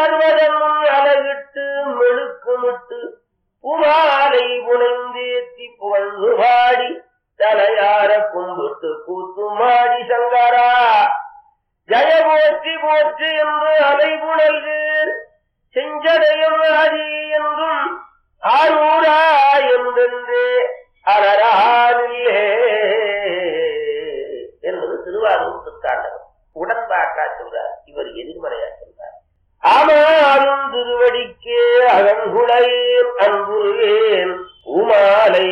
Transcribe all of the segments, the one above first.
மலர்வதமும் அழகிட்டு மெழுக்குமிட்டு புமாலை புனைந்தேத்தி புகழ்ந்து பாடி தலையார கும்பிட்டு கூத்துமாடி சங்கரா ஜய போற்றி போற்றி என்று அலைபுணல்கீர் செஞ்சடையும் ஆதி என்றும் ஆரூரா என்றென்றே அறரானில்லே என்பது திருவாரூர் திருத்தாண்டகம் உடன்பாட்டா சொல்றார் இவர் எதிர்மறையா சொல்றார் ஆமாறும் திருவடிக்கே அகங்குளையேன் அன்புருவேன் உமாலை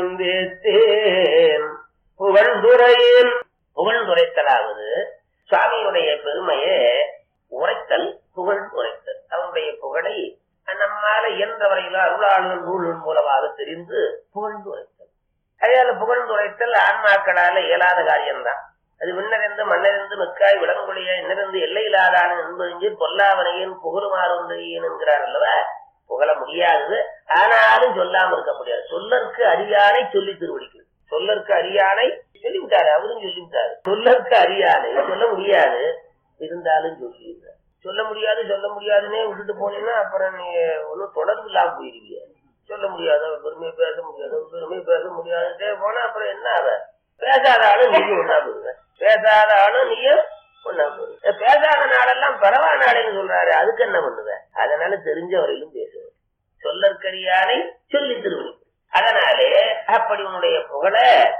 புனைந்தேத்தேன் புகழ்ந்துரையேன் புகழ்ந்துரைத்தலாவது சுவாமியுடைய பெருமையை உரைத்தல் புகழ் உரைத்தல் அவருடைய புகழை நம்மால இயன்ற வரையில அருளாளர் நூலின் மூலமாக தெரிந்து புகழ்ந்து உரைத்தல் அதனால புகழ்ந்து உரைத்தல் ஆன்மாக்களால இயலாத காரியம்தான் அது விண்ணறிந்து மண்ணறிந்து மிக்காய் விளங்குடைய இன்னிருந்து எல்லை இல்லாதான என்பது பொல்லாவனையின் புகழுமாறு ஒன்றையன் என்கிறார் அல்லவா புகழ முடியாதது ஆனாலும் சொல்லாம இருக்க முடியாது சொல்லற்கு அறியானை சொல்லி திருவடிக்கிறது சொல்லற்கு அறியானை சொல்லிவிட்டாரு அவரும் சொல்லிவிட்டாரு சொல்லற்கு அறியானை சொல்ல முடியாது இருந்தாலும் சொல்லிடுறாரு சொல்ல முடியாது சொல்ல முடியாதுன்னே விட்டுட்டு போனீங்கன்னா அப்புறம் நீ ஒன்னும் தொடர்பு இல்லாம போயிருவீங்க சொல்ல முடியாது அவன் பெருமையை பேச முடியாது அவன் பெருமையை பேச முடியாதுட்டே போனா அப்புறம் என்ன அவ பேசாத ஆளும் நீயும் ஒன்னா போயிருவ பேசாத ஆளும் நீயும் ஒன்னா போயிருவ பேசாத நாளெல்லாம் பரவா நாடுன்னு சொல்றாரு அதுக்கு என்ன பண்ணுவ அதனால தெரிஞ்ச வரையிலும் பேசுவேன் சொல்லற்கரியானை சொல்லி திருவடி அதனாலே அப்படி உன்னுடைய புகழ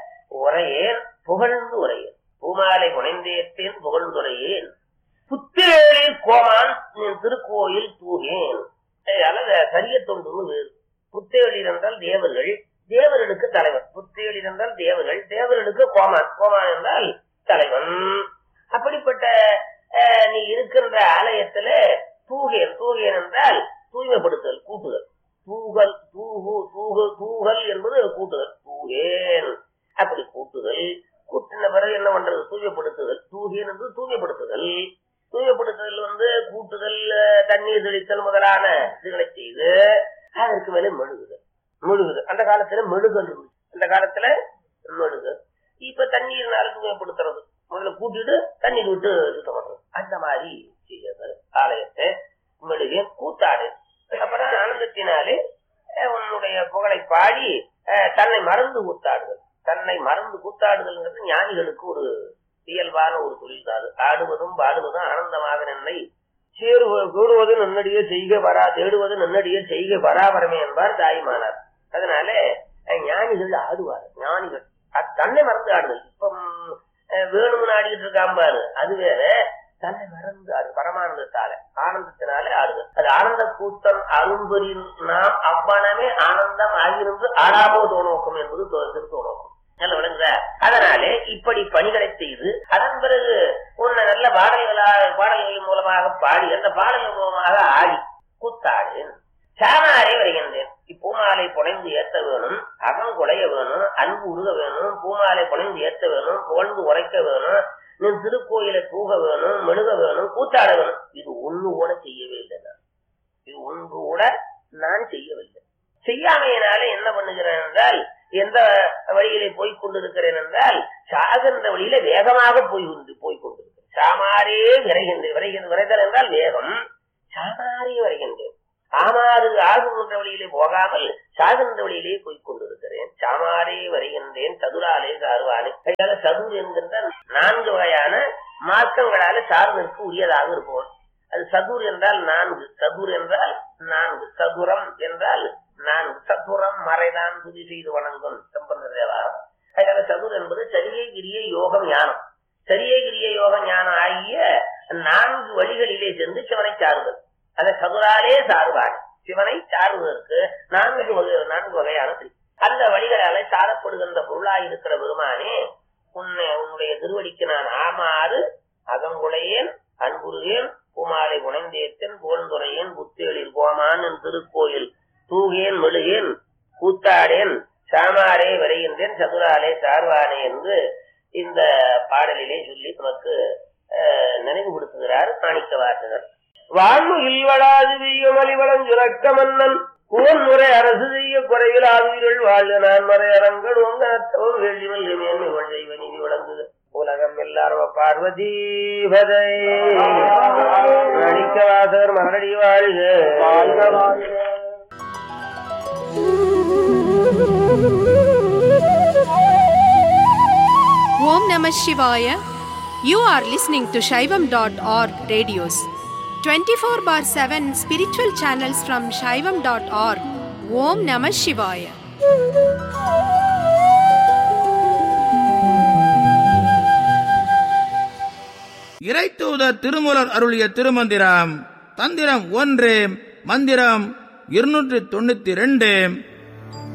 உரையேன் புகழ்ந்து உரையேன் பூமாலை புனைந்தேத்தேன் புகழ்ந்துரையேன் புத்தேழி கோமான் நின் திருக்கோயில் தூகேன் அல்லது சரிய தொண்டுன்னு வேறு புத்தேளிர் என்றால் தேவர்கள் தேவர்களுக்கு தலைவன் புத்தேளிர் என்றால் தேவர்கள் தேவர்களுக்கு கோமான் கோமான் என்றால் தலைவன் அப்படிப்பட்ட அஹ், நீ இருக்கின்ற ஆலயத்துல தூகேன் தூகேன் என்றால் தூய்மைப்படுத்தல் கூட்டுதல் தூகல் தூகு தூகு தூகல் என்பது கூட்டுதல் தூகேன் அப்படி கூட்டுதல் கூட்டின பிறகு என்ன பண்றது தூய்மைப்படுத்துதல் தூகேன் என்று தூய்மைப்படுத்துதல் தூய்மைப்படுத்துதல் வந்து கூட்டுதல் அஹ், தண்ணீர் தெளித்தல் முதலான இதுகளை செய்து அதற்கு மேல மெழுகுதல் மெழுகுதல் அந்த காலத்துல மெழுகல் இருந்துச்சு அந்த காலத்துல மெழுகு இப்ப தண்ணீர்னால தூய்மைப்படுத்துறது முதல்ல கூட்டிட்டு தண்ணீர் விட்டு சுத்தம் பண்றது அந்த மாதிரி செய்யறது ஆலயத்தை மெழுகு கூத்தாடு அப்புறம் ஆனந்தத்தினாலே அஹ், உன்னுடைய புகழை பாடி அஹ், தன்னை மறந்து கூத்தாடுதல் தன்னை மறந்து கூத்தாடுதல்ங்கிறது ஞானிகளுக்கு ஒரு இயல்பான ஒரு தொழில் தான் அது ஆடுவதும் பாடுவதும் ஆனந்தமாக நின்னை சேருவது கூடுவது நன்னடியே செய்க வரா தேடுவது நன்னடியே செய்க பராபரமே என்பார் தாய்மானார் அதனால அஹ், ஞானிகள் ஆடுவார் ஞானிகள் அது தன்னை மறந்து ஆடுதல் இப்ப ம், அஹ், வேணும்னு ஆடிக்கிட்டு இருக்கான் பாரு அது வேற தன்னை மறந்து ஆடு பரமானந்தத்தால ஆனந்தத்தினாலே ஆடுதல் அது ஆனந்த கூட்டம் அரும்பொறில் நாம் அவ்வனமே ஆனந்தம் ஆகிருந்து ஆடாமோ தோணோக்கம் என்பது தோ- திருத்தோணோக்கம் நல்ல விளங்குதா அதனாலே இப்படி பணிகளை செய்து அதன் பிறகு உன்னை நல்ல பாடல்களா பாடல்களின் மூலமாக பாடி அந்த பாடல்கள் மூலமாக ஆடி கூத்தாடு சாமாரே வருகின்றேன் இப்பூமாலை புனைந்து ஏத்த வேணும் அகம் குலைய வேணும் அன்பு உருக வேணும் பூமாலை புனைந்து ஏத்த வேணும் புகழ்ந்து உரைக்க வேணும் நின் திருக்கோயிலை தூக வேணும் மெழுக வேணும் கூத்தாட வேணும் இது ஒண்ணு கூட செய்யவே இல்லை நான் இது ஒன்று கூட நான் செய்யவில்லை செய்யாமையினாலே என்ன பண்ணுகிறேன் என்றால் எந்த வழியிலே போய் கொண்டிருக்கிறேன் என்றால் சாகின்ற வழியில வேகமாக போய் கொண்டு போய் கொண்டிருக்கிறேன் சாமாரே விரைகின்றேன் விரைகின்ற விரைதல் என்றால் வேகம் சாமாரே வரைகின்றேன் ஆமாறு ஆகுகின்ற வழியிலே போகாமல் சாகின்ற வழியிலே போய் கொண்டிருக்கிறேன் சாமாரே வருகின்றேன் சதுராலே சாருவானே அதனால சதுர் என்கின்ற நான்கு வகையான மார்க்கங்களால சார்ந்தற்கு உரியதாக இருப்போம் அது சதுர் என்றால் நான்கு சதுர் என்றால் நான்கு சதுரம் என்றால் நான்கு சதுரம் மறைதான் துதி செய்து வணங்கும் சம்பந்த தேவாரம் அதனால சதுர் என்பது சரியை கிரிய யோகம் ஞானம் சரியை கிரிய யோக ஞானம் ஆகிய நான்கு வழிகளிலே சென்று சிவனை சாருதல் அதை சதுராலே சாருவான் சிவனை சாருவதற்கு நான்கு வகை நான்கு வகையான வழி. அந்த வழிகளால சாரப்படுகின்ற பொருளாயிருக்கிற பெருமானே உன்னை உன்னுடைய திருவடிக்கு நான் ஆமாறு அகங்குளையேன் அன்புருகேன் பூமாலை உணைந்தேத்தன் புகழ்ந்துரையேன் புத்தேளில் கோமான் என் திருக்கோயில் தூகேன் மெழுகேன் கூத்தாடேன் சாமாரே வரைகின்றேன் சதுராலே சார்வானே என்று இந்த பாடலிலே சொல்லி நமக்கு அஹ், நினைவுபடுத்துகிறார் மாணிக்க வாசகர் வாழ்வு இல்வளாது வீயமலி வளஞ்சுரக்க மன்னன் கோன் முறை அரசு செய்ய குறைவில் ஆவீர்கள் வாழ்க நான் மறை அரங்கள் உங்க அத்தவர் வேள்வி மல்கி மேன்மை செய்வ நீதி உலகம் எல்லாரும் பார்வதி பதை மாணிக்க வாசகர் நாதர் மலரடி வாழ்க வாழ்க வாழ்க Om Namah Shivaya. You are listening to Shaivam.org radios. 24 bar 7 spiritual channels from Shaivam.org. Om Namah Shivaya. இறைத்தூதர் திருமுலர் அருளிய திருமந்திரம் தந்திரம் ஒன்று மந்திரம் இருநூற்று தொண்ணூத்தி ரெண்டு